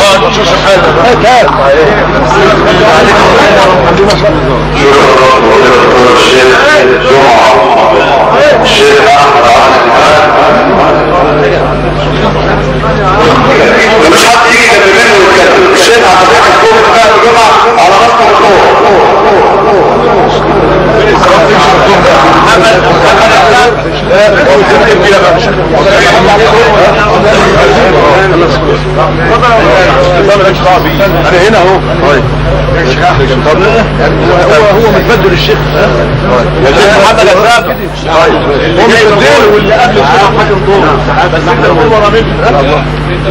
اه شوف حالك الشيخ احمد مش حد يجي جنب منه ويتكلم الشيخ عبد الحق الكوفي بتاع الجمعه على راسه الكوفي انا هنا اهو طب هو هو متبدل الشيخ يا شيخ محمد اسلام هو متبدل واللي قبل الشيخ حاجه دور بس احنا هو ورا منه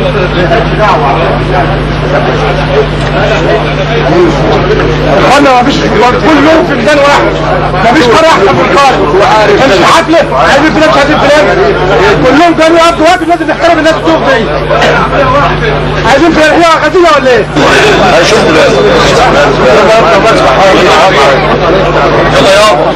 اخوانا مفيش كل يوم في ميدان واحد مفيش قرار احسن في القارئ مش حفله عايزين فلان مش عايزين فلان كلهم كانوا يقضوا وقت لازم نحترم الناس بتوع دي عايزين فلان هي غزيله ولا ايه؟ يلا يابا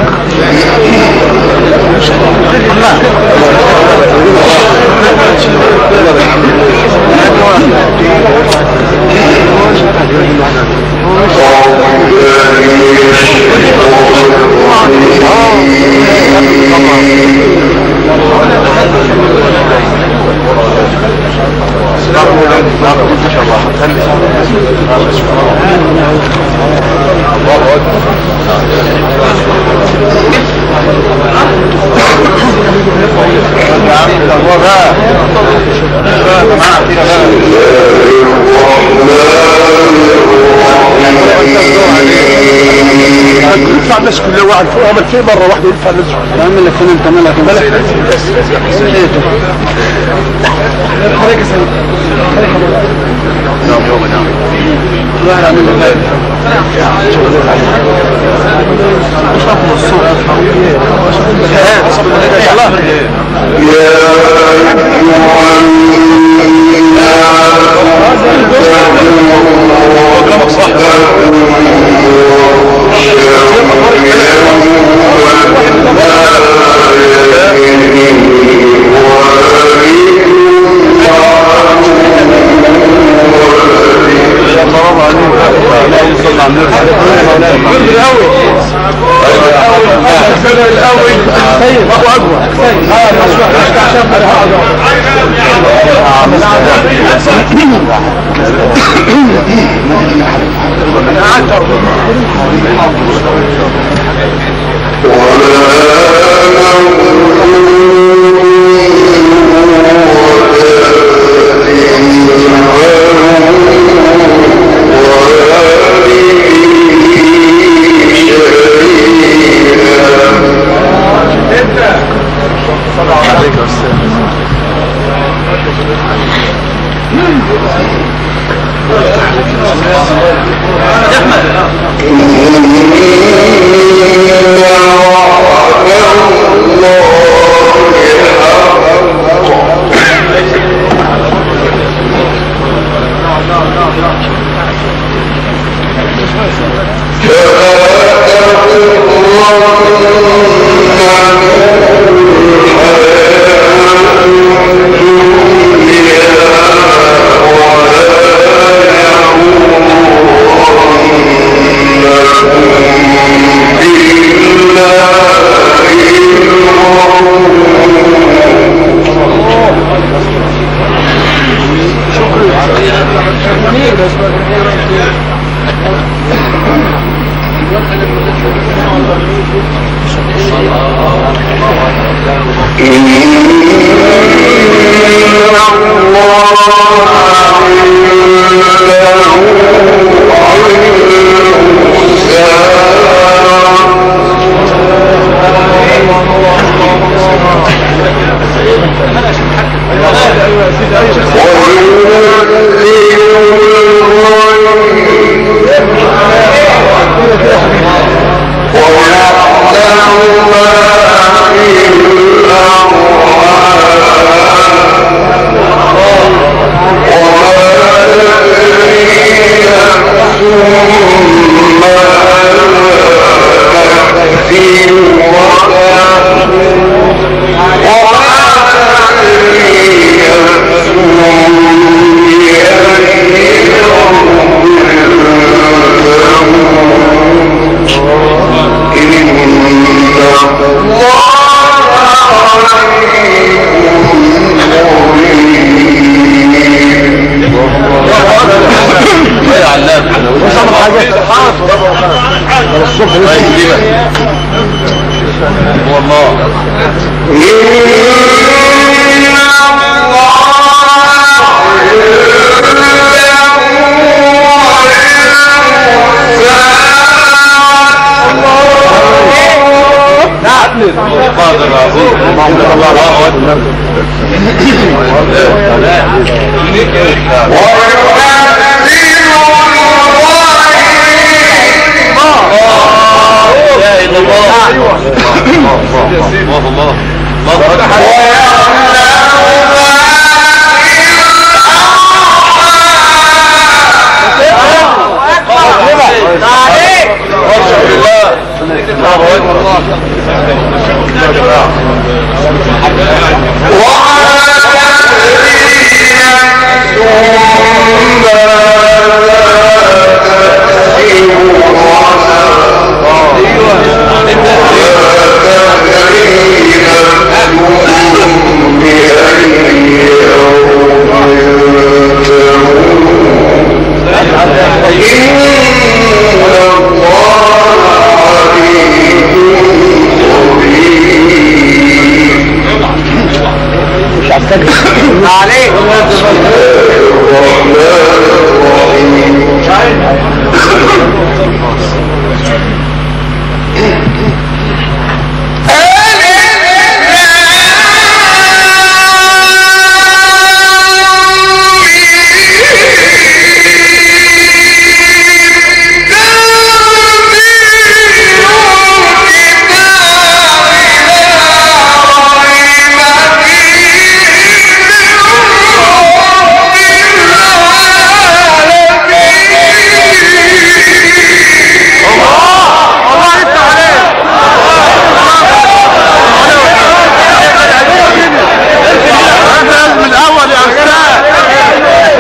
يدفع الناس كلها واحد فوق عمل فيه مره واحده يدفع الناس يا عم اللي فين انت مالك مالك وما الصبح هو الله قادر الله الله اكبر لا اله الا الله الله الله الله الله عليك من الاول يا استاذ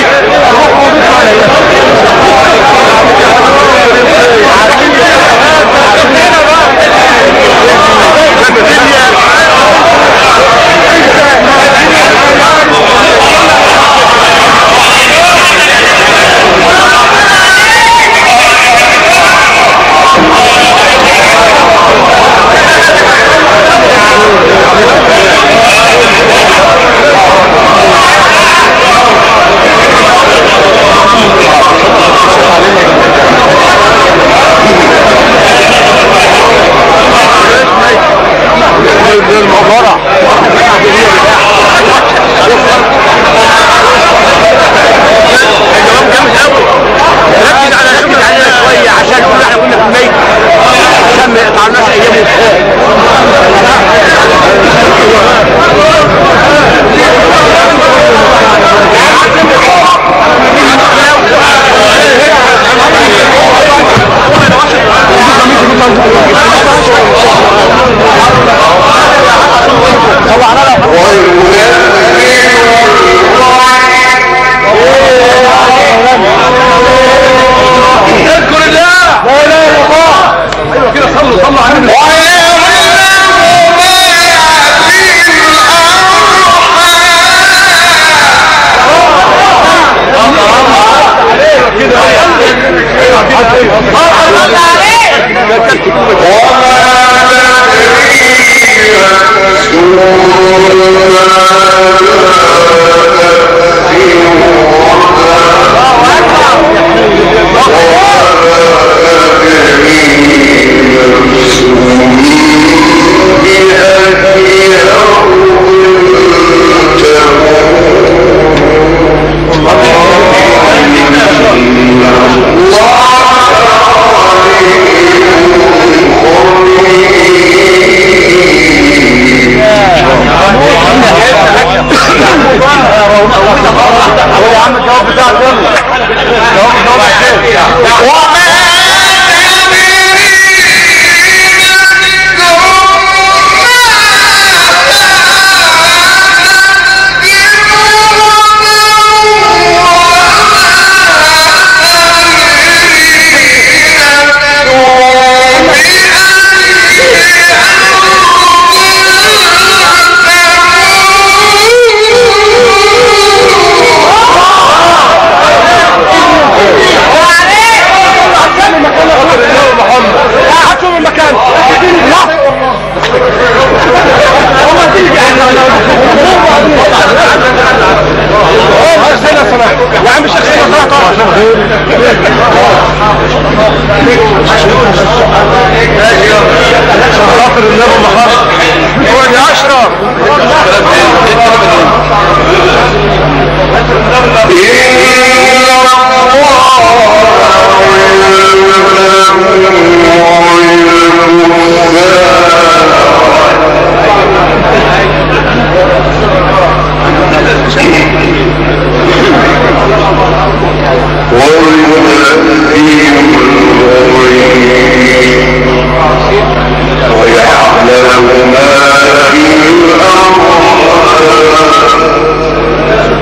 المغارة الجواب جامد قوي ركز على ركز علينا شويه عشان كل احنا كنا في الميت عشان ما يقطعناش ايام وفات اذكر الله لا اله الا الله ايوه كده صلوا صلوا على النبي يا عم الجواب بتاعك يلا الجواب الجواب وما خاطر النبي ما خاطر هو يا اشرف ويعلم ما في الأرض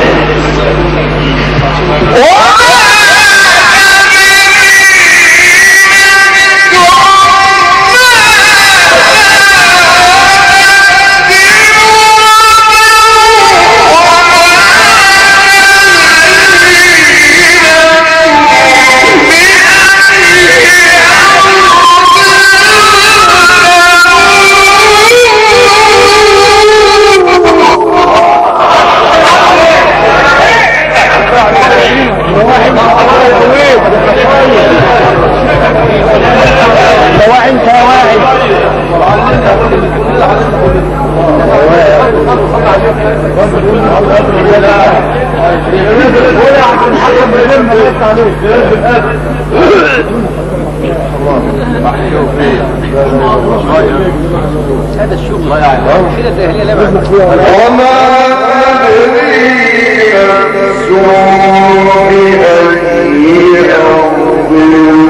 واعي انت يا واعي هذا الشغل كده الجاهليه لا معنى وما تدري نفس بأي أرض